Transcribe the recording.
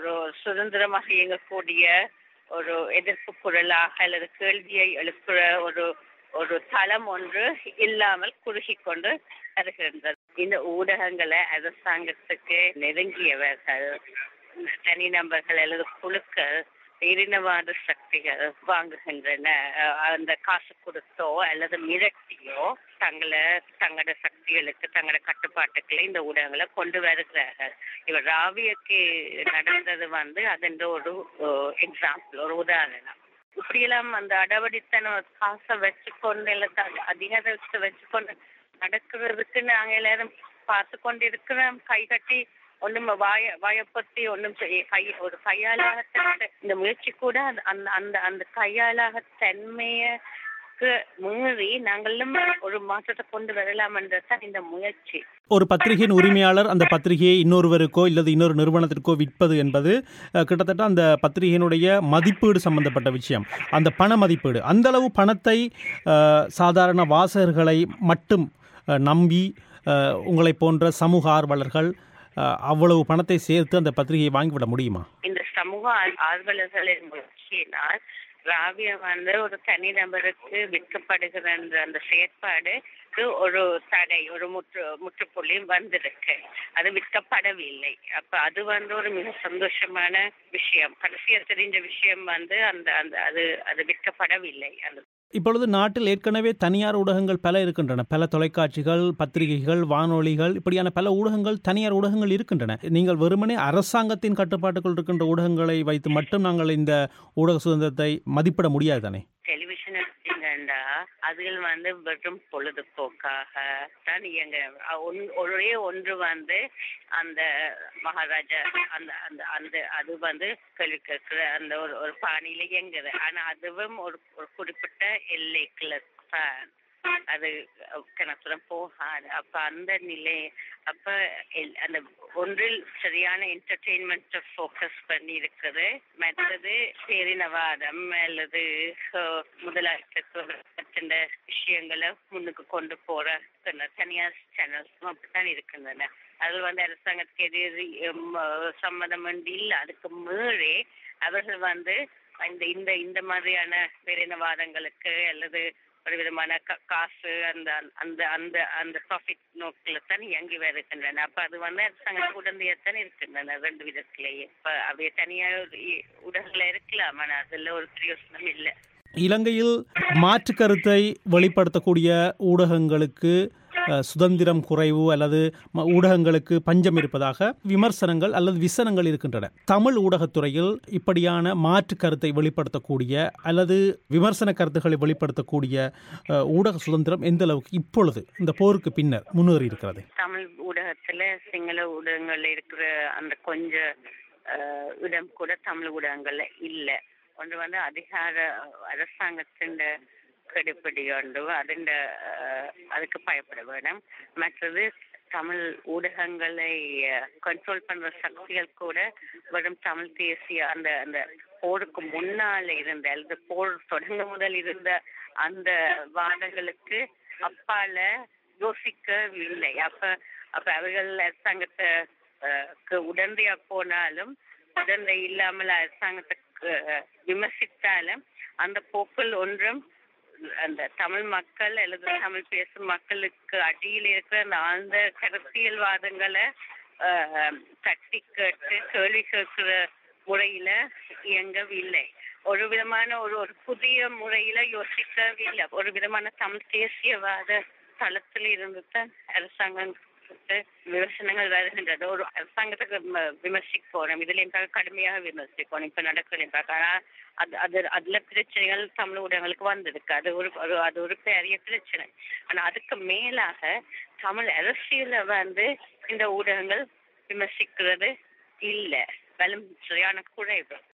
ஒரு சுதந்திரமாக இயங்கக்கூடிய ஒரு எதிர்ப்பு குரலாக அல்லது கேள்வியை எழுப்புற ஒரு ஒரு தளம் ஒன்று இல்லாமல் குறுகி கொண்டு வருகின்றது இந்த ஊடகங்களை அரசாங்கத்துக்கு நெருங்கியவர்கள் தனிநபர்கள் அல்லது குழுக்கள் இரினவாத சக்திகள் வாங்குகின்றன அஹ் அந்த காசு கொடுத்தோ அல்லது மிரட்டியோ தங்களை தங்களோட சக்திகளுக்கு தங்களோட கட்டுப்பாட்டுக்களை இந்த ஊடகங்களை கொண்டு வருகிறார்கள் இவர் ராவியக்கு நடந்தது வந்து அதன் ஒரு எக்ஸாம்பிள் ஒரு உதாரணம் இப்படியெல்லாம் அந்த அடவடித்தன காசை வச்சுக்கொண்டு இல்ல த- அதிகாரத்தை வச்சுக்கொண்டு நடக்கிறதுக்கு நாங்க எல்லாரும் பார்த்து கொண்டு இருக்கிறோம் கை கட்டி ஒண்ணும் வாய வாயப்பத்தி ஒண்ணும் செய்ய- கை ஒரு கையாளாக இந்த முயற்சி கூட அந்த- அந்த அந்த அந்த கையாளாக தன்மையக்கு மீறி நாங்களும் ஒரு மாற்றத்தை கொண்டு வரலாம்ன்றதுதான் இந்த முயற்சி ஒரு பத்திரிகையின் உரிமையாளர் அந்த பத்திரிகையை இன்னொருவருக்கோ இல்லது இன்னொரு நிறுவனத்திற்கோ விற்பது என்பது அஹ், கிட்டத்தட்ட அந்த பத்திரிகையினுடைய மதிப்பீடு சம்பந்தப்பட்ட விஷயம் அந்த பண மதிப்பீடு அந்த அளவு பணத்தை அஹ், சாதாரண வாசகர்களை மட்டும் அஹ், நம்பி அஹ், உங்களை போன்ற சமூக ஆர்வலர்கள் அஹ், அவ்வளவு பணத்தை சேர்த்து அந்த பத்திரிகையை வாங்கிவிட முடியுமா இந்த சமூக ஆர்- ஆர்வலர்களின் முயற்சியினால் ராவிய வந்து ஒரு தனிநபருக்கு விற்கப்படுகிற அந்த அந்த செயற்பாடு ஒரு தடை ஒரு முற்று முற்றுப்புள்ளி வந்திருக்கு அது விற்கப்படவில்லை அப்ப அது வந்து ஒரு மிக சந்தோஷமான விஷயம் கடைசியா தெரிஞ்ச விஷயம் வந்து அந்த அந்த அது அது விற்கப்படவில்லை அந்த இப்பொழுது நாட்டில் ஏற்கனவே தனியார் ஊடகங்கள் பல இருக்கின்றன பல தொலைக்காட்சிகள் பத்திரிகைகள் வானொலிகள் இப்படியான பல ஊடகங்கள் தனியார் ஊடகங்கள் இருக்கின்றன நீங்கள் வெறுமனே அரசாங்கத்தின் கட்டுப்பாட்டுக்குள் இருக்கின்ற ஊடகங்களை வைத்து மட்டும் நாங்கள் இந்த ஊடக சுதந்திரத்தை மதிப்பிட முடியாது தானே டெலிவிஷன் எடுத்தீங்கன்னா அதுகள் வந்து வெறும் பொழுதுபோக்காக தான் இயங்க அ- ஒன்- ஒரே ஒன்று வந்து அந்த மகாராஜா அந்த அந்த அந்த அது வந்து கேள்வி கேட்கிற அந்த ஒரு ஒரு பாணியில இயங்குது ஆனா அதுவும் ஒரு ஒரு குறிப்பிட்ட எல்லைக்குள்ள தான் அது கிணத்துடன் போகாது அப்ப அந்த நிலை அப்ப எல்- அந்த ஒன்றில் சரியான என்டர்டெயின்மெண்ட் ஃபோக்கஸ் பண்ணி இருக்குது மற்றது பேரினவாதம் அல்லது அஹ், முதலாளித்துவ பற்றின விஷயங்களை முன்னுக்கு கொண்டு போற சில தனியார் சேனல்ஸும் அப்படித்தான் இருக்கின்றன அதில் வந்து அரசாங்கத்துக்கு எதிரி உம், அஹ், சம்மதம் வந்து இல்லை அதுக்கு மீறி அவர்கள் வந்து இந்த இந்த இந்த மாதிரியான பேரினவாதங்களுக்கு அல்லது ஒரு விதமான கா- காசு அந்த அந்த அந்த அந்த ப்ராஃபிட் நோக்கில் தான் இயங்கி வருகின்றன அப்ப அது வந்து அரசாங்க உடந்தையத்தான் இருக்கின்றன ரெண்டு விதத்திலேயே இப்ப அவை தனியார் இ- ஊடகங்கள் இருக்கலாம் ஆனா அதுல ஒரு பிரயோசனம் இல்லை இலங்கையில் மாற்று கருத்தை வெளிப்படுத்தக்கூடிய ஊடகங்களுக்கு அஹ், சுதந்திரம் குறைவு அல்லது ம- ஊடகங்களுக்கு பஞ்சம் இருப்பதாக விமர்சனங்கள் அல்லது விசனங்கள் இருக்கின்றன தமிழ் ஊடகத்துறையில் இப்படியான மாற்று கருத்தை வெளிப்படுத்தக்கூடிய அல்லது விமர்சன கருத்துக்களை வெளிப்படுத்தக்கூடிய அஹ், ஊடக சுதந்திரம் எந்த அளவுக்கு இப்பொழுது இந்த போருக்கு பின்னர் முன்னேறி இருக்கிறது தமிழ் ஊடகத்துல சிங்கள ஊடகங்கள்ல இருக்கிற அந்த கொஞ்ச அஹ், இடம் கூட தமிழ் ஊடகங்கள்ல இல்ல ஒன்று வந்து அதிகார அரசாங்கத்தின் கெடுபிடி ஒன்று അതിന്റെ அதுக்கு பயப்பட வேணும் மற்றது தமிழ் ஊடகங்களை கண்ட்ரோல் பண்ற சக்திகள் கூட வெறும் தமிழ் தேசிய அந்த அந்த போருக்கு முன்னால இருந்த அல்லது போர் தொடங்க முதல் இருந்த அந்த வாதங்களுக்கு அப்பால யோசிக்கவில்லை அப்ப அப்ப அவர்கள் அரசாங்கத்தை அஹ், க்கு உடந்தையா போனாலும் உடந்தை இல்லாமல் அரசாங்கத்துக்கு அஹ், விமர்சித்தாலும் அந்த போக்கில் ஒன்றும் அந்த தமிழ் மக்கள் அல்லது தமிழ் பேசும் மக்களுக்கு அடியில் இருக்கிற அந்த ஆழ்ந்த கருத்தியல்வாதங்களை அஹ், தட்டி கேட்டு கேள்வி கேட்கிற முறையில இயங்கவில்லை ஒரு விதமான ஒரு ஒரு புதிய முறையில யோசிக்கவில்லை ஒரு விதமான தமிழ் தேசியவாத தளத்தில் இருந்து தான் அரசாங்கத்துக்கு விமர்சனங்கள் வருகின்றது ஒரு அரசாங்கத்துக்கு ம- விமர்சிக்க போறோம் இதுல எங்க கடுமையாக விமர்சிக்கணும் இப்ப நடக்குது ஆனா அது அது அதுல பிரச்சனைகள் தமிழ் ஊடகங்களுக்கு வந்திருக்கு அது ஒரு ஒரு- அது ஒரு பெரிய பிரச்சனை ஆனா அதுக்கு மேலாக தமிழ் அரசியல வந்து இந்த ஊடகங்கள் விமர்சிக்கிறது இல்ல வலும் சரியான குறைவு